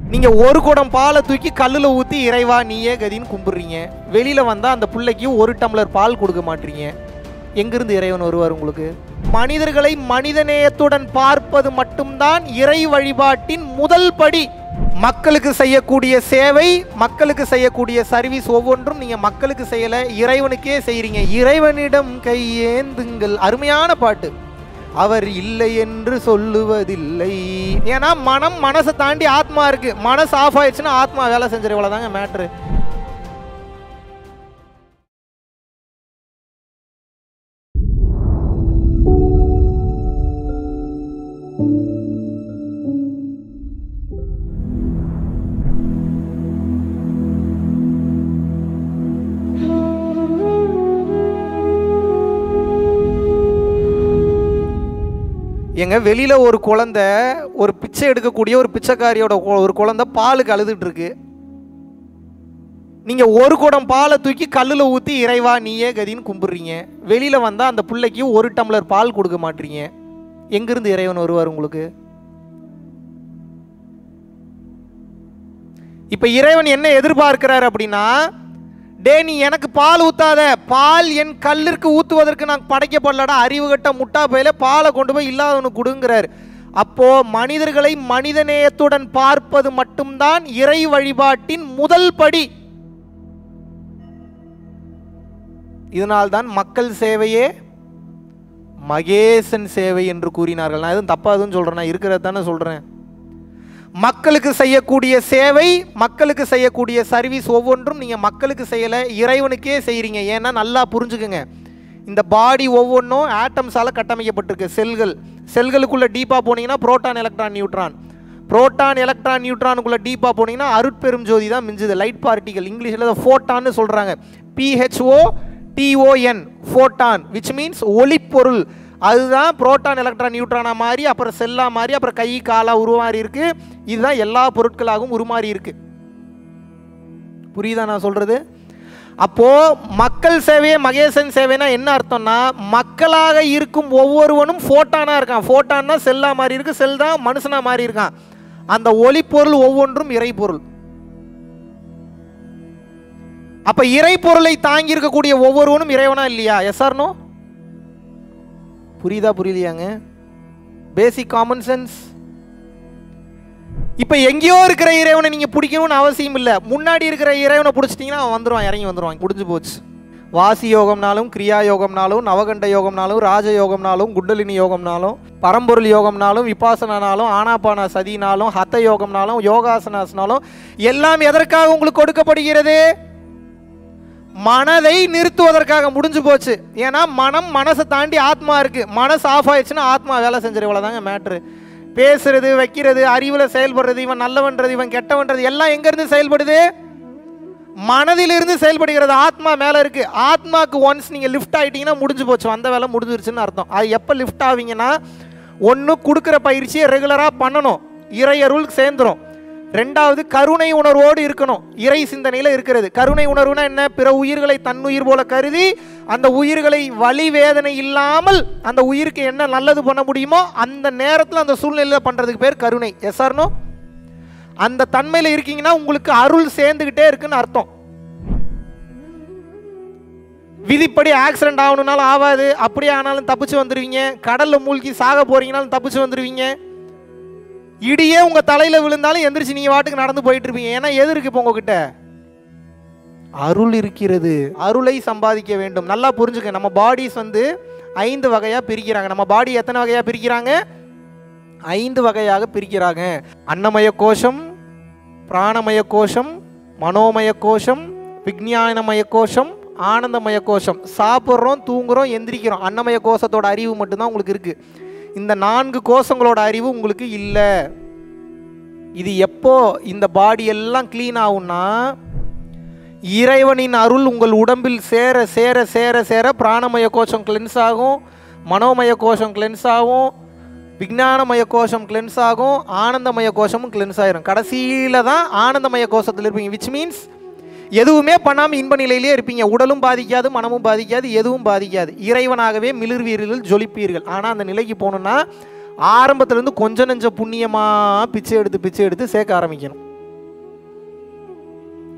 நீங்க ஒரு குடம் பாலை தூக்கி கல்லுல ஊத்தி இறைவா நீயே கதின்னு கும்பிடுறீங்க வெளியில வந்தா அந்த பிள்ளைக்கு ஒரு டம்ளர் பால் கொடுக்க மாட்டீங்க எங்கிருந்து இறைவன் வருவார் உங்களுக்கு மனிதர்களை மனிதநேயத்துடன் பார்ப்பது மட்டும்தான் இறை வழிபாட்டின் முதல் படி மக்களுக்கு செய்யக்கூடிய சேவை மக்களுக்கு செய்யக்கூடிய சர்வீஸ் ஒவ்வொன்றும் நீங்க மக்களுக்கு செய்யல இறைவனுக்கே செய்றீங்க இறைவனிடம் கையேந்துங்கள் அருமையான பாட்டு அவர் இல்லை என்று சொல்லுவதில்லை ஏன்னா மனம் மனசை தாண்டி ஆத்மா இருக்கு மனசு ஆஃப் ஆயிடுச்சுன்னா ஆத்மா வேலை செஞ்சிரு இவ்வளவுதாங்க மேட்ரு எங்க வெளியில ஒரு குழந்தை ஒரு பிச்சை எடுக்கக்கூடிய ஒரு பிச்சைக்காரியோட கு- ஒரு குழந்தை பாலுக்கு அழுதுட்டு இருக்கு நீங்க ஒரு குடம் பாலை தூக்கி கல்லுல ஊத்தி இறைவா நீயே கதின்னு கும்பிடுறீங்க வெளியில வந்தா அந்த பிள்ளைக்கு ஒரு டம்ளர் பால் கொடுக்க மாட்டீங்க எங்கிருந்து இறைவன் வருவார் உங்களுக்கு இப்ப இறைவன் என்ன எதிர்பார்க்கிறார் அப்படின்னா டே நீ எனக்கு பால் ஊத்தாத பால் என் கல்லிற்கு ஊத்துவதற்கு நான் படைக்கப்படலடா அறிவு கட்ட முட்டா பையில பாலை கொண்டு போய் இல்லாதவனுக்கு கொடுங்கிறார் அப்போ மனிதர்களை மனிதநேயத்துடன் பார்ப்பது மட்டும்தான் இறை வழிபாட்டின் முதல் படி இதனால்தான் மக்கள் சேவையே மகேசன் சேவை என்று கூறினார்கள் நான் எதுவும் தப்பா எதுவும் சொல்றேன் நான் இருக்கிறது தானே சொல்றேன் மக்களுக்கு செய்யக்கூடிய சேவை மக்களுக்கு செய்யக்கூடிய சர்வீஸ் ஒவ்வொன்றும் நீங்கள் மக்களுக்கு செய்யலை இறைவனுக்கே செய்கிறீங்க ஏன்னா நல்லா புரிஞ்சுக்குங்க இந்த பாடி ஒவ்வொன்றும் ஆட்டம்ஸால் கட்டமைக்கப்பட்டிருக்கு செல்கள் செல்களுக்குள்ளே டீப்பாக போனீங்கன்னா proton electron neutron proton electron நியூட்ரானுக்குள்ளே டீப்பாக போனீங்கன்னா அருட்பெரும் ஜோதி தான் மிஞ்சுது லைட் பார்ட்டிகல் இங்கிலீஷில் ஃபோட்டான்னு சொல்கிறாங்க P H O T O N photon which means ஒளிப்பொருள் அதுதான் புரோட்டான் எலக்ட்ரான் நியூட்ரானா மாறி அப்புறம் செல்லா மாறி அப்புறம் கை காலா உருமாறி இருக்கு இதுதான் எல்லா பொருட்களாகவும் உருமாறி இருக்கு புரியுதா நான் சொல்றது அப்போ மக்கள் சேவையே மகேசன் சேவைனா என்ன அர்த்தம்னா மக்களாக இருக்கும் ஒவ்வொருவனும் ஃபோட்டானா இருக்கான் ஃபோட்டான்னா செல்லா மாதிரி இருக்கு செல் தான் மனுஷனா மாறி இருக்கான் அந்த ஒளிப்பொருள் ஒவ்வொன்றும் இறைப்பொருள் அப்ப இறைப்பொருளை தாங்கி இருக்கக்கூடிய ஒவ்வொருவனும் இறைவனா இல்லையா எஸ் ஆர் நோ புரியுதா புரியலையாங்க பேசிக் காமன் சென்ஸ் இப்போ எங்கேயோ இருக்கிற இறைவனை நீங்கள் பிடிக்கணும்னு அவசியம் இல்லை முன்னாடி இருக்கிற இறைவனை பிடிச்சிட்டிங்கன்னா அவன் வந்துடுவான் இறங்கி வந்துடுவான் முடிஞ்சு போச்சு வாசி யோகம்னாலும் கிரியா யோகம்னாலும் நவகண்ட யோகம்னாலும் ராஜ யோகம்னாலும் குண்டலினி யோகம்னாலும் பரம்பொருள் யோகம்னாலும் விபாசனானாலும் ஆனாபான சதினாலும் ஹத்த யோகம்னாலும் யோகாசனாஸ்னாலும் எல்லாம் எதற்காக உங்களுக்கு கொடுக்கப்படுகிறது மனதை நிறுத்துவதற்காக முடிஞ்சு போச்சு ஏன்னா மனம் மனசை தாண்டி ஆத்மா இருக்கு மனசு ஆஃப் ஆயிடுச்சுன்னா ஆத்மா வேலை செஞ்சிரு இவ்வளவுதாங்க மேட்ரு பேசுறது வைக்கிறது அறிவில் செயல்படுறது இவன் நல்லவன்றது இவன் கெட்டவன்றது எல்லாம் எங்கேருந்து செயல்படுது மனதிலிருந்து செயல்படுகிறது ஆத்மா மேலே இருக்கு ஆத்மாக்கு ஒன்ஸ் நீங்கள் லிஃப்ட் ஆயிட்டீங்கன்னா முடிஞ்சு போச்சு வந்த வேலை முடிஞ்சிருச்சுன்னு அர்த்தம் அது எப்போ லிஃப்ட் ஆவீங்கன்னா ஒன்று கொடுக்குற பயிற்சியை ரெகுலராக பண்ணணும் இறையருள் சேர்ந்துரும் ரெண்டாவது கருணை உணர்வோடு இருக்கணும் இறை சிந்தனையில் இருக்கிறது கருணை உணர்வுனா என்ன பிற உயிர்களை தன்னுயிர் போல கருதி அந்த உயிர்களை வலி வேதனை இல்லாமல் அந்த உயிருக்கு என்ன நல்லது பண்ண முடியுமோ அந்த நேரத்தில் அந்த சூழ்நிலையில் பண்ணுறதுக்கு பேர் கருணை எஸ் ஆர்னோ அந்த தன்மையில் இருக்கீங்கன்னா உங்களுக்கு அருள் சேர்ந்துக்கிட்டே இருக்குன்னு அர்த்தம் விதிப்படி ஆக்சிடென்ட் ஆகணும்னாலும் ஆகாது அப்படியே ஆனாலும் தப்பிச்சு வந்துடுவீங்க கடலில் மூழ்கி சாக போறீங்கனாலும் தப்பிச்சு வந்துடுவீங்க இடியே உங்க தலையில விழுந்தாலும் எந்திரிச்சு நீங்க வாட்டுக்கு நடந்து போயிட்டு இருப்பீங்க ஏன்னா எது இருக்கு இப்போ உங்ககிட்ட அருள் இருக்கிறது அருளை சம்பாதிக்க வேண்டும் நல்லா புரிஞ்சுக்க நம்ம பாடிஸ் வந்து ஐந்து வகையா பிரிக்கிறாங்க நம்ம பாடி எத்தனை வகையா பிரிக்கிறாங்க ஐந்து வகையாக பிரிக்கிறாங்க அன்னமய கோஷம் பிராணமய கோஷம் மனோமய கோஷம் விஞ்ஞானமய கோஷம் ஆனந்தமய கோஷம் சாப்பிட்றோம் தூங்குறோம் எந்திரிக்கிறோம் அன்னமய கோஷத்தோட அறிவு மட்டும்தான் உங்களுக்கு இருக்கு இந்த நான்கு கோஷங்களோட அறிவு உங்களுக்கு இல்லை இது எப்போ இந்த பாடி எல்லாம் க்ளீன் ஆகும்னா இறைவனின் அருள் உங்கள் உடம்பில் சேர சேர சேர சேர பிராணமய கோஷம் கிளென்ஸ் ஆகும் மனோமய கோஷம் கிளென்ஸ் ஆகும் விஞ்ஞானமய கோஷம் கிளென்ஸ் ஆகும் ஆனந்தமய கோஷமும் கிளென்ஸ் ஆயிரும் கடைசியில் தான் ஆனந்தமய கோஷத்தில் இருப்பீங்க விச் மீன்ஸ் எதுவுமே பண்ணாமல் இன்ப நிலையிலே இருப்பீங்க உடலும் பாதிக்காது மனமும் பாதிக்காது எதுவும் பாதிக்காது இறைவனாகவே மிளிர்வீர்கள் ஜொலிப்பீர்கள் ஆனால் அந்த நிலைக்கு போகணுன்னா ஆரம்பத்துலேருந்து கொஞ்சம் நெஞ்ச புண்ணியமாக பிச்சை எடுத்து பிச்சை எடுத்து சேர்க்க ஆரம்பிக்கணும்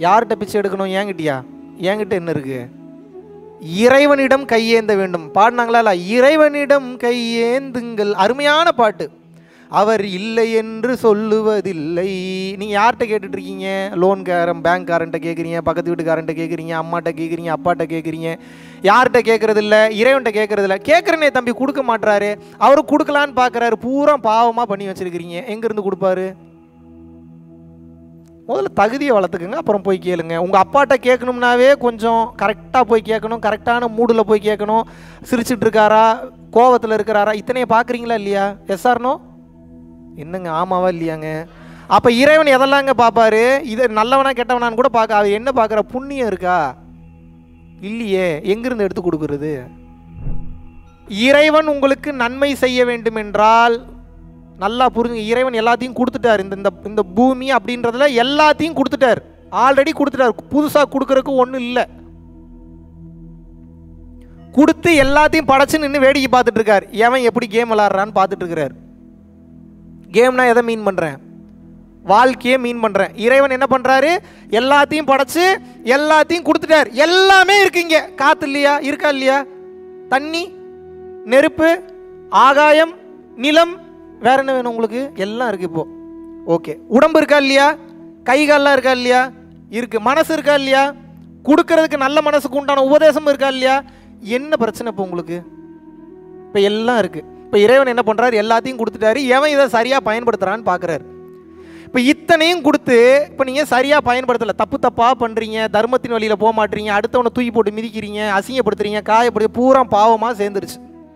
யார்கிட்ட பிச்சை எடுக்கணும் ஏங்கிட்டியா என்கிட்ட என்ன இருக்கு இறைவனிடம் கையேந்த வேண்டும் பாடினாங்களா இல்ல இறைவனிடம் கையேந்துங்கள் அருமையான பாட்டு அவர் இல்லை என்று சொல்லுவதில்லை நீங்கள் யார்கிட்ட கேட்டுட்டு இருக்கீங்க லோன்காரன் பேங்க்காரன்ட்ட கேட்குறீங்க பக்கத்து வீட்டுக்காரன்ட்ட கேட்குறீங்க அம்மாட்ட கேட்குறீங்க அப்பாட்ட கேட்குறீங்க யார்கிட்ட கேட்குறது இல்லை இறைவன்ட்ட கேட்குறது இல்லை கேட்குறனே தம்பி கொடுக்க மாட்றாரு அவரு கொடுக்கலான்னு பார்க்குறாரு பூரா பாவமாக பண்ணி வச்சிருக்கிறீங்க எங்கேருந்து கொடுப்பாரு முதல்ல தகுதியை வளர்த்துக்குங்க அப்புறம் போய் கேளுங்க உங்கள் அப்பாட்ட கேட்கணும்னாவே கொஞ்சம் கரெக்டாக போய் கேட்கணும் கரெக்டான மூடில் போய் கேட்கணும் சிரிச்சிட்டு இருக்காரா கோவத்தில் இருக்கிறாரா இத்தனையை பார்க்குறீங்களா இல்லையா எஸ்ஆர்னோ என்னங்க ஆமாவா இல்லையாங்க அப்போ இறைவன் எதெல்லாங்க பார்ப்பாரு இதை நல்லவனா கெட்டவனான்னு கூட பார்க்க அது என்ன பார்க்குற புண்ணியம் இருக்கா இல்லையே எங்கிருந்து எடுத்து கொடுக்குறது இறைவன் உங்களுக்கு நன்மை செய்ய வேண்டும் என்றால் நல்லா புரிஞ்சுங்க இறைவன் எல்லாத்தையும் கொடுத்துட்டார் இந்த இந்த இந்த பூமி அப்படின்றதுல எல்லாத்தையும் கொடுத்துட்டார் ஆல்ரெடி கொடுத்துட்டார் புதுசாக கொடுக்கறதுக்கு ஒன்றும் இல்லை கொடுத்து எல்லாத்தையும் படைச்சு நின்று வேடிக்கை பார்த்துட்டு இருக்கார் எவன் எப்படி கேம் விளாட்றான்னு பார்த்துட்டு இருக்கிறார் கேம்னா எதை மீன் பண்ணுறேன் வாழ்க்கையே மீன் பண்ணுறேன் இறைவன் என்ன பண்ணுறாரு எல்லாத்தையும் படைச்சு எல்லாத்தையும் கொடுத்துட்டார் எல்லாமே இருக்கு இங்கே காற்று இல்லையா இருக்கா இல்லையா தண்ணி நெருப்பு ஆகாயம் நிலம் வேற என்ன வேணும் உங்களுக்கு எல்லாம் இருக்கு இப்போ ஓகே உடம்பு இருக்கா இல்லையா கை கால்லாம் இருக்கா இல்லையா இருக்கு மனசு இருக்கா இல்லையா கொடுக்கறதுக்கு நல்ல மனசுக்கு உண்டான உபதேசம் இருக்கா இல்லையா என்ன பிரச்சனை இப்போ உங்களுக்கு இப்போ எல்லாம் இருக்கு இப்போ இறைவன் என்ன பண்ணுறாரு எல்லாத்தையும் கொடுத்துட்டாரு எவன் இதை சரியாக பயன்படுத்துறான்னு பார்க்குறாரு இப்போ இத்தனையும் கொடுத்து இப்போ நீங்கள் சரியாக பயன்படுத்தலை தப்பு தப்பாக பண்ணுறீங்க தர்மத்தின் வழியில் போக மாட்டீங்க அடுத்தவனை தூக்கி போட்டு மிதிக்கிறீங்க அசிங்கப்படுத்துறீங்க காயப்படுத்தி பூரா பாவமாக சேர்ந்துருச்சு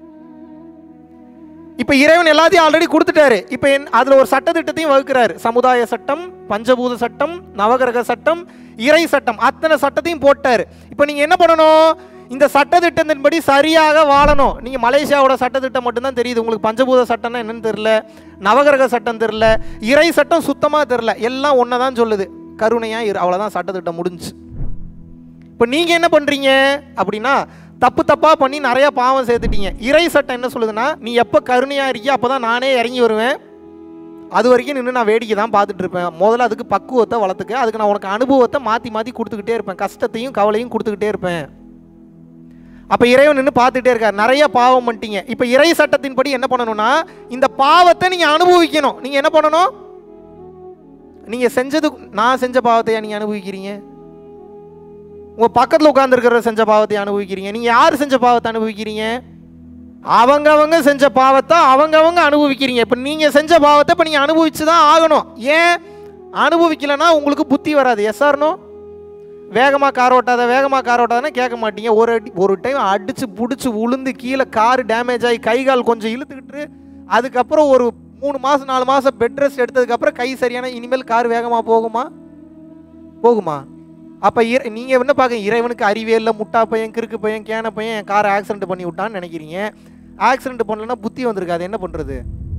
இப்போ இறைவன் எல்லாத்தையும் ஆல்ரெடி கொடுத்துட்டாரு இப்போ என் அதில் ஒரு சட்டத்திட்டத்தையும் வகுக்கிறாரு சமுதாய சட்டம் பஞ்சபூத சட்டம் நவகிரக சட்டம் இறை சட்டம் அத்தனை சட்டத்தையும் போட்டார் இப்போ நீங்கள் என்ன பண்ணணும் இந்த சட்டத்திட்டத்தின்படி சரியாக வாழணும் நீங்கள் மலேசியாவோட சட்டத்திட்டம் மட்டும்தான் தெரியுது உங்களுக்கு பஞ்சபூத சட்டம்னா என்னன்னு தெரில நவகிரக சட்டம் தெரில இறை சட்டம் சுத்தமாக தெரில எல்லாம் ஒன்றை தான் சொல்லுது கருணையாக இரு அவ்வளோதான் சட்டத்திட்டம் முடிஞ்சு இப்போ நீங்கள் என்ன பண்ணுறீங்க அப்படின்னா தப்பு தப்பாக பண்ணி நிறைய பாவம் சேர்த்துட்டீங்க இறை சட்டம் என்ன சொல்லுதுன்னா நீ எப்போ கருணையாக இருக்கியோ அப்போ தான் நானே இறங்கி வருவேன் அது வரைக்கும் நின்று நான் வேடிக்கை தான் பார்த்துட்டு இருப்பேன் முதல்ல அதுக்கு பக்குவத்தை வளர்த்துக்க அதுக்கு நான் உனக்கு அனுபவத்தை மாற்றி மாற்றி கொடுத்துக்கிட்டே இருப்பேன் கஷ்டத்தையும் கவலையும் கொடுத்துக்கிட்டே இருப்பேன் அப்போ இறைவன் நின்று பார்த்துட்டே இருக்கார் நிறைய பாவம் பண்ணிட்டீங்க இப்போ இறை சட்டத்தின்படி என்ன பண்ணணும்னா இந்த பாவத்தை நீங்கள் அனுபவிக்கணும் நீங்கள் என்ன பண்ணணும் நீங்கள் செஞ்சது நான் செஞ்ச பாவத்தையா நீங்கள் அனுபவிக்கிறீங்க உங்கள் பக்கத்தில் உட்காந்துருக்கிற செஞ்ச பாவத்தை அனுபவிக்கிறீங்க நீங்கள் யார் செஞ்ச பாவத்தை அனுபவிக்கிறீங்க அவங்கவங்க செஞ்ச பாவத்தை அவங்கவங்க அனுபவிக்கிறீங்க இப்போ நீங்கள் செஞ்ச பாவத்தை இப்போ நீங்கள் அனுபவிச்சு தான் ஆகணும் ஏன் அனுபவிக்கலைன்னா உங்களுக்கு புத்தி வராது எஸ்ஆர்னோ வேகமாக கார் ஓட்டாத வேகமாக கார் ஓட்டாதன்னா கேட்க மாட்டீங்க ஒரு அடி ஒரு டைம் அடித்து பிடிச்சி உளுந்து கீழே கார் டேமேஜ் ஆகி கை கால் கொஞ்சம் இழுத்துக்கிட்டு அதுக்கப்புறம் ஒரு மூணு மாதம் நாலு மாதம் பெட் ரெஸ்ட் எடுத்ததுக்கப்புறம் கை சரியான இனிமேல் கார் வேகமாக போகுமா போகுமா அப்போ இற நீங்கள் என்ன பார்க்க இறைவனுக்கு அறிவே இல்லை முட்டா பையன் கிறுக்கு பையன் கேன பையன் என் காரை ஆக்சிடென்ட் பண்ணி விட்டான்னு நினைக்கிறீங்க ஆக்சிடென்ட் பண்ணலன்னா புத்தி வந்திருக்கு அது என்ன பண்ணுறது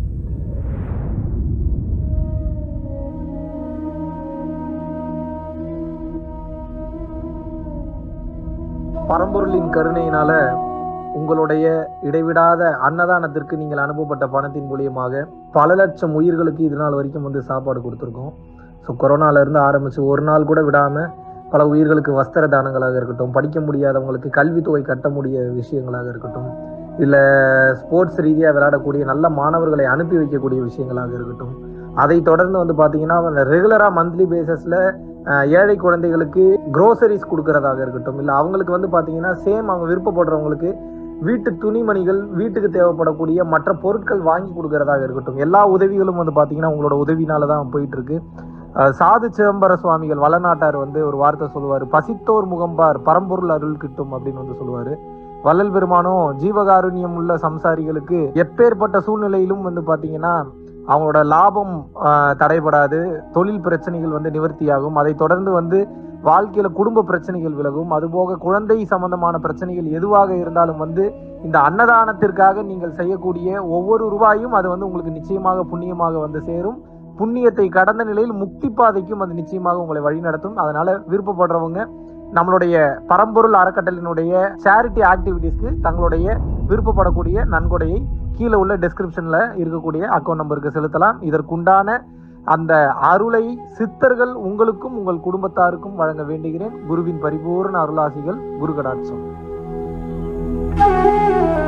பரம்பொருளின் கருணையினால உங்களுடைய இடைவிடாத அன்னதானத்திற்கு நீங்கள் அனுப்பப்பட்ட பணத்தின் மூலியமாக பல லட்சம் உயிர்களுக்கு இது நாள் வரைக்கும் வந்து சாப்பாடு கொடுத்துருக்கோம் ஸோ கொரோனால இருந்து ஆரம்பிச்சு ஒரு நாள் கூட விடாம பல உயிர்களுக்கு வஸ்திர தானங்களாக இருக்கட்டும் படிக்க முடியாதவங்களுக்கு கல்வித்தொகை கட்ட முடிய விஷயங்களாக இருக்கட்டும் இல்லை ஸ்போர்ட்ஸ் ரீதியாக விளையாடக்கூடிய நல்ல மாணவர்களை அனுப்பி வைக்கக்கூடிய விஷயங்களாக இருக்கட்டும் அதை தொடர்ந்து வந்து பார்த்தீங்கன்னா ரெகுலராக மந்த்லி பேசிஸில் ஏழை குழந்தைகளுக்கு க்ரோசரிஸ் கொடுக்கறதாக இருக்கட்டும் இல்லை அவங்களுக்கு வந்து பார்த்தீங்கன்னா சேம் அவங்க விருப்பப்படுறவங்களுக்கு வீட்டு துணிமணிகள் வீட்டுக்கு தேவைப்படக்கூடிய மற்ற பொருட்கள் வாங்கி கொடுக்கறதாக இருக்கட்டும் எல்லா உதவிகளும் வந்து பார்த்தீங்கன்னா உங்களோட உதவினால தான் போயிட்டு இருக்கு அஹ் சாது சிதம்பர சுவாமிகள் வளநாட்டார் வந்து ஒரு வார்த்தை சொல்லுவார் பசித்தோர் முகம்பார் பரம்பொருள் அருள் கிட்டும் அப்படின்னு வந்து சொல்லுவாரு வள்ளல் பெருமானும் ஜீவகாருண்யம் உள்ள சம்சாரிகளுக்கு எப்பேற்பட்ட சூழ்நிலையிலும் வந்து பார்த்தீங்கன்னா அவங்களோட லாபம் ஆஹ், தடைபடாது தொழில் பிரச்சனைகள் வந்து நிவர்த்தியாகும் அதை தொடர்ந்து வந்து வாழ்க்கையில குடும்ப பிரச்சனைகள் விலகும் அதுபோக குழந்தை சம்பந்தமான பிரச்சனைகள் எதுவாக இருந்தாலும் வந்து இந்த அன்னதானத்திற்காக நீங்கள் செய்யக்கூடிய ஒவ்வொரு ரூபாயும் அது வந்து உங்களுக்கு நிச்சயமாக புண்ணியமாக வந்து சேரும் புண்ணியத்தை கடந்த நிலையில் முக்தி பாதைக்கும் அது நிச்சயமாக உங்களை வழிநடத்தும் அதனால விருப்பப்படுறவங்க நம்மளுடைய பரம்பொருள் அறக்கட்டளினுடைய சேரிட்டி ஆக்டிவிட்டீஸ்க்கு தங்களுடைய விருப்பப்படக்கூடிய நன்கொடையை கீழே உள்ள டெஸ்கிரிப்ஷன்ல இருக்கக்கூடிய அக்கௌண்ட் நம்பருக்கு செலுத்தலாம் இதற்குண்டான அந்த அருளை சித்தர்கள் உங்களுக்கும் உங்கள் குடும்பத்தாருக்கும் வழங்க வேண்டுகிறேன் குருவின் பரிபூர்ண அருளாசிகள் குரு கடாட்சம்